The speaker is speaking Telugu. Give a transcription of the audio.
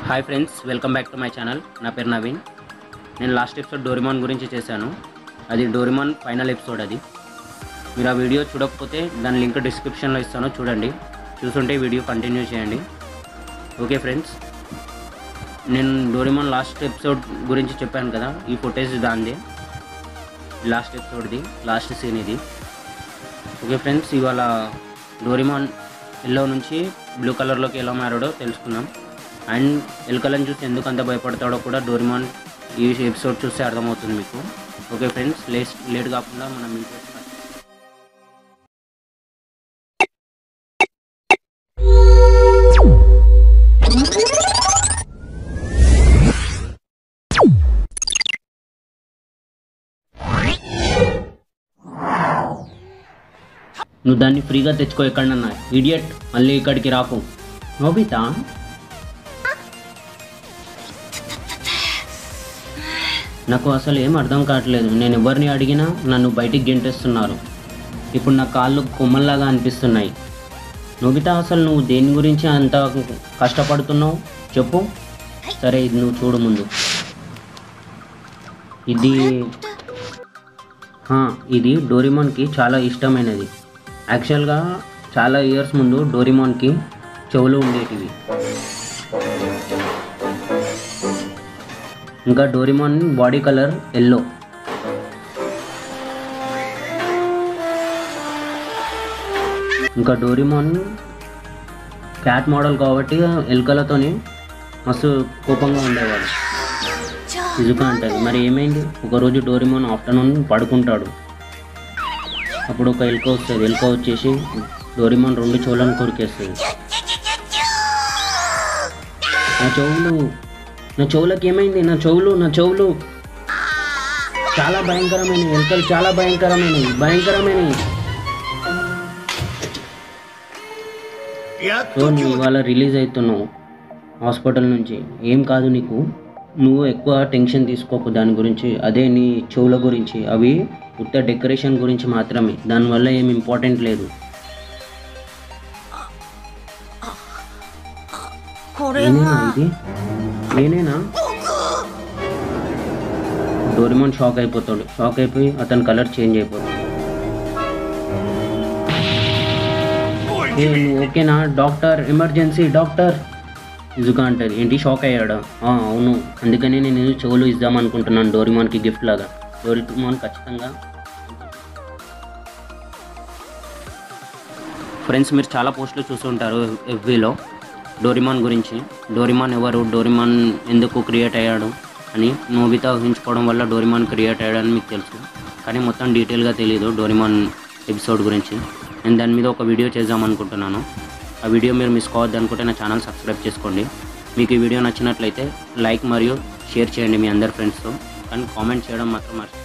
hi friends welcome back to my channel నా పేరు నవీన్ నేను లాస్ట్ ఎపిసోడ్ డోరిమాన్ గురించి చేశాను అది డోరిమాన్ ఫైనల్ ఎపిసోడ్ అది మీరు ఆ వీడియో చూడకపోతే దాని లింక్ డిస్క్రిప్షన్లో ఇస్తాను చూడండి చూసుంటే వీడియో కంటిన్యూ చేయండి ఓకే ఫ్రెండ్స్ నేను డోరిమాన్ లాస్ట్ ఎపిసోడ్ గురించి చెప్పాను కదా ఈ ఫుటేజ్ దాంది లాస్ట్ ఎపిసోడ్ది లాస్ట్ సీన్ ఇది ఓకే ఫ్రెండ్స్ ఇవాళ డోరిమాన్ ఎల్లో నుంచి బ్లూ కలర్లోకి ఎలా మారాడో తెలుసుకుందాం అండ్ ఎలుకలను చూసి ఎందుకు అంత భయపడతాడో కూడా డోరిమాన్ ఈ ఎపిసోడ్ చూస్తే అర్థమవుతుంది మీకు ఓకే ఫ్రెండ్స్ లేట్ లేట్ కాకుండా మనం వీడియో start నువ్వు దాన్ని ఫ్రీగా తెచ్చుకో ఎక్కడన్నా ఇడియట్ మళ్ళీ ఇక్కడికి రాకు నోబితా నాకు అసలు ఏం అర్థం కావట్లేదు నేను ఎవరిని అడిగినా నన్ను బయటికి గెంటేస్తున్నారు ఇప్పుడు నా కాళ్ళు కొమ్మల్లాగా అనిపిస్తున్నాయి నోబితా అసలు నువ్వు దేని గురించి అంత కష్టపడుతున్నావు చెప్పు సరే ఇది నువ్వు చూడు ముందు ఇది హా, ఇది డోరిమాన్కి చాలా ఇష్టమైనది యాక్చువల్గా చాలా ఇయర్స్ ముందు డోరిమాన్కి చెవులు ఉండేటివి ఇంకా డోరిమాన్ బాడీ కలర్ ఎల్లో ఇంకా డోరిమాన్ క్యాట్ మోడల్ కాబట్టి ఎలుకలతోని మస్తు కోపంగా ఉండేవాడు ఇజుకా అంటది మరి ఏమైంది ఒకరోజు డోరిమాన్ ఆఫ్టర్నూన్ పడుకుంటాడు అప్పుడు ఒక ఎలుక వస్తుంది ఎలుక వచ్చేసి డోరిమాన్ రెండు చెవులను కొరికేస్తుంది నా చెవులు నా చెవులకు ఏమైంది నా చెవులు నా చెవులు చాలా భయంకరమైన ఎలుకలు చాలా భయంకరమైనవి భయంకరమైనవి సో నువ్వు ఇవాళ రిలీజ్ అవుతున్నావు హాస్పిటల్ నుంచి ఏం కాదు నీకు నువ్వు ఎక్కువ టెన్షన్ తీసుకోకు దాని గురించి అదే నీ చెవుల గురించి అవి ఉత్త డెకరేషన్ గురించి మాత్రమే దానివల్ల ఏం ఇంపార్టెంట్ లేదు నేనేనా ఇది నేనేనా డోరిమాన్ షాక్ అయిపోతాడు షాక్ అయిపోయి అతని కలర్ చేంజ్ అయిపోతాడు ఏ, నువ్వు ఓకేనా డాక్టర్ ఎమర్జెన్సీ డాక్టర్ ఇజుగా అంటది ఏంటి షాక్ అయ్యాడా "ఆ, అవును అందుకనే నేను చెవులు ఇద్దాం అనుకుంటున్నాను డోరిమాన్కి గిఫ్ట్ లాగా డోరిమాన్ ఖచ్చితంగా ఫ్రెండ్స్ మీరు చాలా పోస్టులు చూస్తుంటారు ఎఫ్బీలో డోరిమాన్ గురించి డోరిమాన్ ఎవరు డోరిమాన్ ఎందుకు క్రియేట్ అయ్యాడు అని నోబితా ఊహించుకోవడం వల్ల డోరిమాన్ క్రియేట్ అయ్యాడని మీకు తెలుసు కానీ మొత్తం డీటెయిల్గా తెలియదు డోరిమాన్ ఎపిసోడ్ గురించి నేను దాని మీద ఒక వీడియో చేద్దాం అనుకుంటున్నాను ఆ వీడియో మీరు మిస్ కావద్దు అనుకుంటే నా ఛానల్ సబ్స్క్రైబ్ చేసుకోండి మీకు ఈ వీడియో నచ్చినట్లయితే లైక్ మరియు షేర్ చేయండి మీ అందరి ఫ్రెండ్స్తో కానీ కామెంట్ చేయడం మాత్రం మర్చి